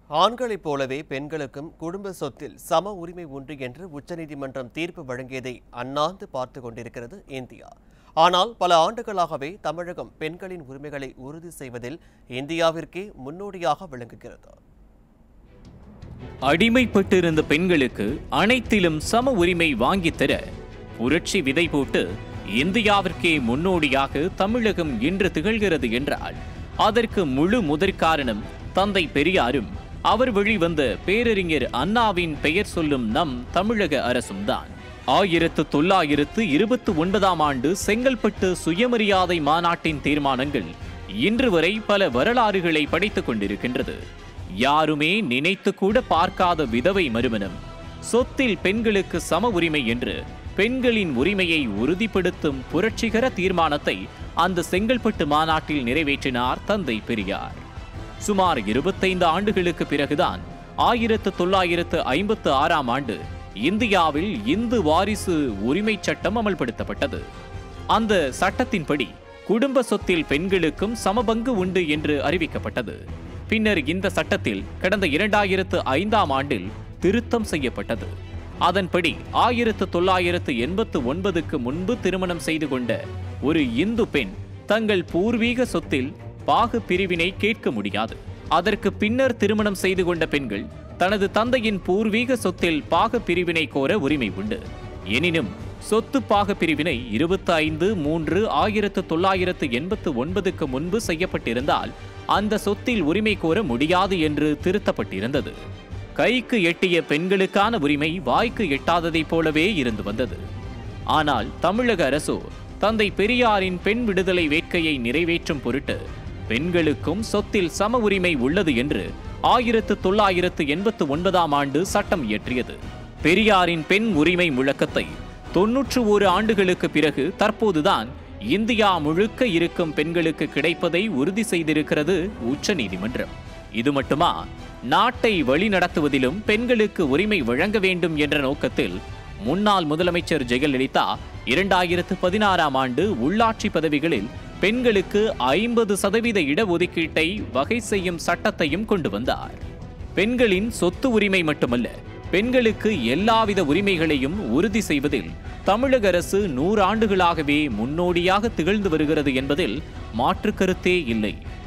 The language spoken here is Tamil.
ஆண்களைப் போலவே பெண்களுக்கும் குடும்ப சொத்தில் சம உரிமை உண்டு என்று உச்சநீதிமன்றம் தீர்ப்பு வழங்கியதை அண்ணாந்து பார்த்து கொண்டிருக்கிறது இந்தியா ஆனால் பல ஆண்டுகளாகவே தமிழகம் பெண்களின் உரிமைகளை உறுதி செய்வதில் இந்தியாவிற்கே முன்னோடியாக விளங்குகிறது அடிமைப்பட்டிருந்த பெண்களுக்கு அனைத்திலும் சம உரிமை வாங்கித் தர புரட்சி விதை போட்டு இந்தியாவிற்கே முன்னோடியாக தமிழகம் இன்று திகழ்கிறது என்றால் அதற்கு முழு முதற் காரணம் தந்தை பெரியாரும் அவர் வழிவந்த பேரறிஞர் அண்ணாவின் பெயர் சொல்லும் நம் தமிழக அரசும் தான் ஆயிரத்து தொள்ளாயிரத்து இருபத்தி ஒன்பதாம் ஆண்டு செங்கல்பட்டு சுயமரியாதை மாநாட்டின் தீர்மானங்கள் இன்று வரை பல வரலாறுகளை படைத்துக் கொண்டிருக்கின்றது யாருமே நினைத்து கூட பார்க்காத விதவை மறுமணம் சொத்தில் பெண்களுக்கு சம உரிமை என்று பெண்களின் உரிமையை உறுதிப்படுத்தும் புரட்சிகர தீர்மானத்தை அந்த செங்கல்பட்டு மாநாட்டில் நிறைவேற்றினார் தந்தை பெரியார் சுமார் இருபத்தைந்து ஆண்டுகளுக்கு பிறகுதான் ஆயிரத்து தொள்ளாயிரத்து ஐம்பத்து ஆறாம் ஆண்டு இந்தியாவில் இந்து வாரிசு உரிமைச் சட்டம் அமல்படுத்தப்பட்டது அந்த சட்டத்தின்படி குடும்ப சொத்தில் பெண்களுக்கும் சமபங்கு உண்டு என்று அறிவிக்கப்பட்டது பின்னர் இந்த சட்டத்தில் கடந்த இரண்டாயிரத்து ஐந்தாம் ஆண்டில் திருத்தம் செய்யப்பட்டது அதன்படி ஆயிரத்து தொள்ளாயிரத்து எண்பத்து ஒன்பதுக்கு முன்பு திருமணம் செய்து கொண்ட ஒரு இந்து பெண் தங்கள் பூர்வீக சொத்தில் பாகு பிரிவினை கேட்க முடியாது அதற்கு பின்னர் திருமணம் செய்து கொண்ட பெண்கள் தனது தந்தையின் பூர்வீக சொத்தில் பாக பிரிவினை கோர உரிமை உண்டு எனினும் சொத்து பாக பிரிவினை இருபத்தி ஐந்து மூன்று ஆயிரத்து தொள்ளாயிரத்து எண்பத்து ஒன்பதுக்கு முன்பு செய்யப்பட்டிருந்தால் அந்த சொத்தில் உரிமை கோர முடியாது என்று திருத்தப்பட்டிருந்தது கைக்கு எட்டிய பெண்களுக்கான உரிமை வாய்க்கு எட்டாததைப் போலவே இருந்து வந்தது ஆனால் தமிழக அரசோ தந்தை பெரியாரின் பெண் விடுதலை வேட்கையை நிறைவேற்றும் பொருட்டு பெண்களுக்கும் சொத்தில் சம உரிமை உள்ளது என்று ஆயிரத்து தொள்ளாயிரத்து எண்பத்து ஒன்பதாம் ஆண்டு சட்டம் இயற்றியது பெரியாரின் பெண் உரிமை முழக்கத்தை தொன்னூற்று ஒரு ஆண்டுகளுக்கு பிறகு தற்போதுதான் இந்தியா முழுக்க இருக்கும் பெண்களுக்கு கிடைப்பதை உறுதி செய்திருக்கிறது உச்சநீதிமன்றம் இது மட்டுமா நாட்டை வழிநடத்துவதிலும் பெண்களுக்கு உரிமை வழங்க வேண்டும் என்ற நோக்கத்தில் முன்னாள் முதலமைச்சர் ஜெயலலிதா இரண்டாயிரத்து பதினாறாம் ஆண்டு உள்ளாட்சி பதவிகளில் பெண்களுக்கு ஐம்பது சதவீத இடஒதுக்கீட்டை வகை செய்யும் சட்டத்தையும் கொண்டு வந்தார் பெண்களின் சொத்து உரிமை மட்டுமல்ல பெண்களுக்கு எல்லாவித உரிமைகளையும் உறுதி செய்வதில் தமிழக அரசு நூறாண்டுகளாகவே முன்னோடியாக திகழ்ந்து வருகிறது என்பதில் மாற்று கருத்தே இல்லை